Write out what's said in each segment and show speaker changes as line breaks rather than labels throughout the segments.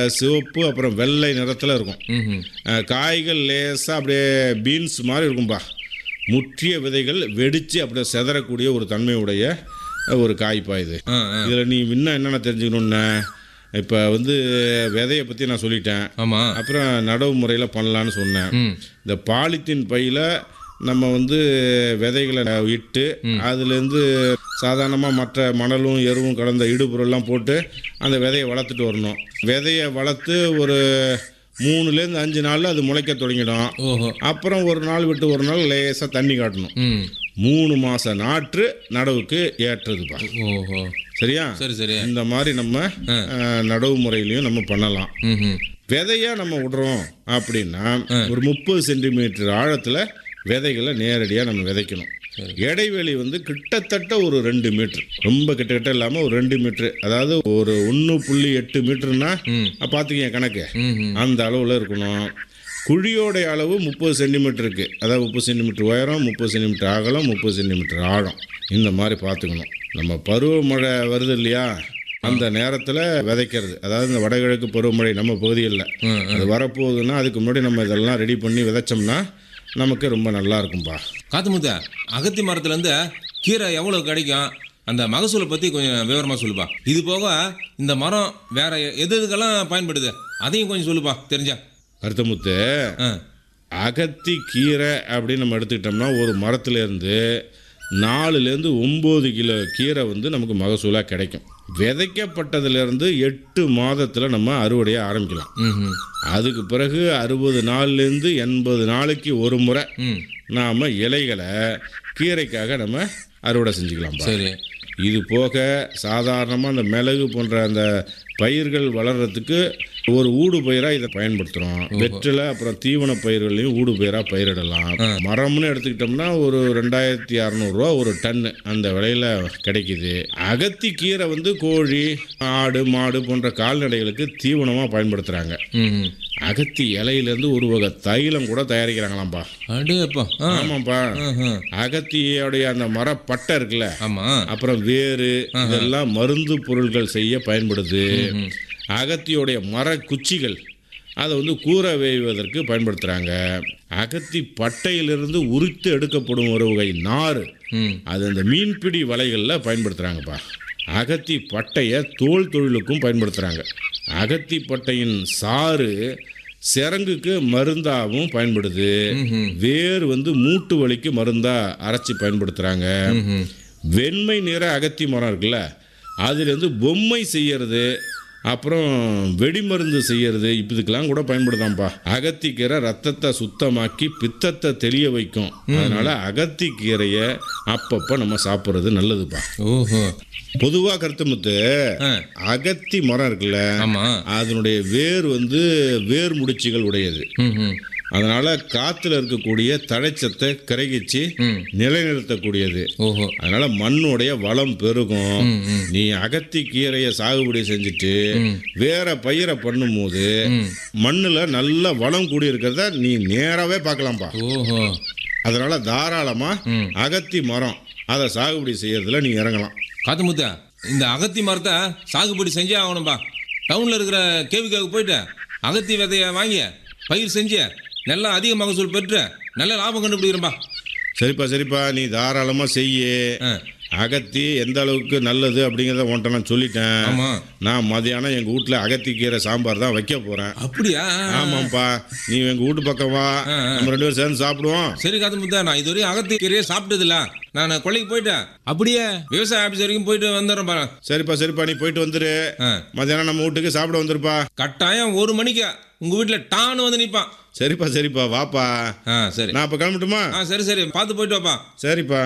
சிவப்பு அப்புறம் வெள்ளை நிறத்தில் இருக்கும்
ம்
அஹ், காய்கள் லேசாக அப்படியே பீன்ஸ் மாதிரி இருக்கும்பா முற்றிய விதைகள் வெடித்து அப்படியே செதறக்கூடிய ஒரு தன்மையுடைய அஹ், ஒரு காய்ப்பா இது
ஆ ஆ
இதில் நீ இன்னும் என்னென்ன தெரிஞ்சுக்கணுன்னு இப்போ வந்து விதையை பற்றி நான் சொல்லிட்டேன்
ஆமாம்
அப்புறம் நடவு முறையில் பண்ணலான்னு சொன்னேன்
ம்
இந்த பாலித்தீன் பையில் நம்ம வந்து விதைகளை இட்டு அதுலேருந்து சாதாரணமாக மற்ற மணலும் எருவும் கலந்த இடுபொருள்லாம் போட்டு அந்த விதையை வளர்த்துட்டு வரணும் விதையை வளர்த்து ஒரு மூணுலேருந்து அஞ்சு நாளில் அது முளைக்க தொடங்கிடும்
ஓஹோ
அப்புறம் ஒரு நாள் விட்டு ஒரு நாள் லேசாக தண்ணி காட்டணும்
ம்
மூணு மாதம் நாற்று நடவுக்கு ஏற்றதுப்பா
ஓஹோ
சரியா
சரி சரி
இந்த மாதிரி நம்ம அஹ், நடவு முறையிலையும் நம்ம பண்ணலாம்
ம் ம்
விதையா நம்ம விடுறோம் அப்படின்னா ஒரு முப்பது சென்டிமீட்டர் ஆழத்தில் விதைகளை நேரடியாக நம்ம விதைக்கணும் இடைவெளி வந்து கிட்டத்தட்ட ஒரு ரெண்டு மீட்டர் ரொம்ப கிட்ட கிட்ட இல்லாமல் ஒரு ரெண்டு மீட்ரு அதாவது ஒரு ஒன்று புள்ளி எட்டு மீட்டர்னா
ம்.
பார்த்துக்கங்க கணக்கு
ம் ம்
அந்த அளவில் இருக்கணும் குழியோடைய அளவு முப்பது சென்டிமீட்டருக்கு அதாவது முப்பது சென்டிமீட்டர் உயரம் முப்பது சென்டிமீட்டர் அகலம் முப்பது சென்டிமீட்டர் ஆழம் இந்த மாதிரி பார்த்துக்கணும் நம்ம பருவமழை வருது இல்லையா அந்த நேரத்தில் விதைக்கிறது அதாவது இந்த வடகிழக்கு பருவமழை நம்ம பகுதியில்
ம்,
அது வரப்போகுதுன்னா அதுக்கு முன்னாடி நம்ம இதெல்லாம் ரெடி பண்ணி விதைச்சோம்னா நமக்கு ரொம்ப நல்லா இருக்கும்பா
காத்து முத்த அகத்தி மரத்துலேருந்து கீரை எவ்வளோ கிடைக்கும் அந்த மகசூலை பற்றி கொஞ்சம் விவரமாக சொல்லுப்பா இது போக இந்த மரம் வேற எது எதுக்கெல்லாம் பயன்படுது அதையும் கொஞ்சம் சொல்லுப்பா தெரிஞ்சா
கருத்தமுத்து
ஆ
அகத்தி கீரை அப்படின்னு நம்ம எடுத்துக்கிட்டோம்னா ஒரு மரத்துலேருந்து நாலுலேருந்து ஒம்பது கிலோ கீரை வந்து நமக்கு மகசூலாக கிடைக்கும் விதைக்கப்பட்டதுலேருந்து எட்டு மாதத்தில் நம்ம அறுவடையை ஆரம்பிக்கலாம்
ம் ம்
அதுக்கு பிறகு அறுபது நாள்லேருந்து எண்பது நாளைக்கு ஒரு முறை
ம்
நாம் இலைகளை கீரைக்காக நம்ம அறுவடை செஞ்சுக்கலாம்
சரி
இது போக சாதாரணமாக அந்த மிளகு போன்ற அந்த பயிர்கள் வளர்கிறதுக்கு ஒரு ஊடு பயிராக இதை பயன்படுத்துகிறோம் வெற்றிலை அப்புறம் தீவன பயிர்களையும் ஊடு பயிராக பயிரிடலாம் மரம்னு எடுத்துக்கிட்டோம்னா ஒரு ரெண்டாயிரத்தி அறநூறுரூவா ஒரு டன்னு அந்த விலையில கிடைக்குது அகத்தி கீரை வந்து கோழி ஆடு மாடு போன்ற கால்நடைகளுக்கு தீவனமாக பயன்படுத்துகிறாங்க
ம் ம்
அகத்தி இலையிலேருந்து ஒரு வகை தைலம் கூட தயாரிக்கிறாங்களாம்ப்பா
அடேப்பா ஆ
ஆமாம்ப்பா
ஆஹா.
அகத்தியோடைய அந்த மரப்பட்டை இருக்குல்ல
ஆமாம்
அப்புறம் வேறு இதெல்லாம் மருந்து பொருட்கள் செய்ய பயன்படுது அகத்தியோடைய மர குச்சிகள் அதை வந்து கூரை வேய்வதற்கு பயன்படுத்துகிறாங்க அகத்தி பட்டையிலிருந்து உரித்து எடுக்கப்படும் ஒரு வகை நார்
ம்
அது அந்த மீன்பிடி வலைகளில் பயன்படுத்துகிறாங்கப்பா அகத்தி பட்டையை தோல் தொழிலுக்கும் பயன்படுத்துகிறாங்க அகத்தி பட்டையின் சாறு சிரங்குக்கு மருந்தாகவும் பயன்படுது வேர் வந்து மூட்டு வலிக்கு மருந்தா அரைச்சி பயன்படுத்துகிறாங்க
ம்
வெண்மை நிற அகத்தி மரம் இருக்குல்ல அதுலேருந்து பொம்மை செய்யறது அப்புறம் வெடிமருந்து செய்யறது இப்ப இதுக்கெல்லாம் கூட பயன்படுதாம்ப்பா அகத்திக்கீரை ரத்தத்தை சுத்தமாக்கி பித்தத்தை தெளிய வைக்கும் அதனால அகத்திக்கீரையை அப்பப்போ நம்ம சாப்பிட்றது நல்லதுப்பா
ஓஹோ
பொதுவாக கருத்துமுத்து
ஆ
அகத்தி மரம் இருக்குல்ல
ஆமாம்
அதனுடைய வேர் வந்து வேர் முடிச்சுகள் உடையது
ம் ம்
அதனால காத்துல இருக்கக்கூடிய தழைச்சத்தை கரைகிச்சு
ம்.
நிலைநிறுத்தக்கூடியது
ஓஹோ
அதனால மண்ணுடைய வளம் பெருகும்
ம் ம்
நீ அகத்தி கீரையை சாகுபடி செஞ்சுட்டு வேற பயிரை பண்ணும்போது
ம்
மண்ணுல நல்ல வளம் கூடி இருக்கிறத நீ நேராவே பார்க்கலாம்ப்பா
ஓஹோ
அதனால தாராளமா
ம்.
அகத்தி மரம் அதை சாகுபடி செய்யறதுல நீ இறங்கலாம்
காத்து முத்தா இந்த அகத்தி மரத்தை சாகுபடி செஞ்சே ஆகணும்பா டவுனில் இருக்கிற கேவிக்காவுக்கு போயிட்டு அகத்தி விதைய வாங்கி பயிர் செஞ்சு நல்லா அதிக மகசூல் பெற்று நல்ல லாபம் கண்டுபிடிக்கிறேன்பா
சரிப்பா சரிப்பா நீ தாராளமா செய்யு
ஆ
அகத்தி எந்த அளவுக்கு நல்லது அப்படிங்கிறத உன்ட்ட நான் சொல்லிட்டேன்
ஆமாம்
நான் மதியானம் எங்கள் வீட்டில் அகத்திக்கீரை சாம்பார் தான் வைக்க போகிறேன்
அப்படியா
ஆமாம்ப்பா நீ எங்கள் வீட்டு பக்கம் வா நம்ம ரெண்டு பேரும் சேர்ந்து சாப்பிடுவோம்
சரி காத்து முத்தா நான் இதுவரையும் அகத்தி கீரையே சாப்பிட்டதில்ல நான் கொள்ளைக்கு போயிட்டேன் அப்படியே விவசாய ஆஃபீஸ் வரைக்கும் போயிட்டு வந்துடுறேன் பாரு
சரிப்பா சரிப்பா நீ போயிட்டு வந்துரு
ஆ
மதியானம் நம்ம வீட்டுக்கு சாப்பிட வந்துருப்பா
கட்டாயம் ஒரு மணிக்கு உங்கள் வீட்டில் டான்னு வந்து நிற்பான்
சரிப்பா சரிப்பா வாப்பா
ஆ சரி
நான் இப்போ கிளம்பட்டுமா
ஆ சரி சரி பார்த்து போயிட்டு வாப்பா
சரிப்பா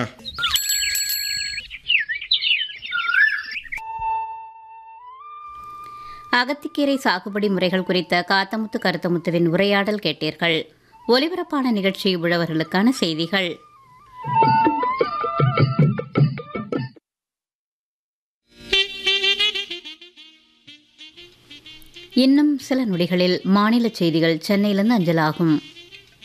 அகத்திக்கீரை சாகுபடி முறைகள் குறித்த காத்தமுத்து கருத்தமுத்துவின் உரையாடல் கேட்டீர்கள் ஒலிபரப்பான நிகழ்ச்சி உழவர்களுக்கான செய்திகள் இன்னும் சில நொடிகளில் மாநில செய்திகள் சென்னையிலிருந்து அஞ்சலாகும்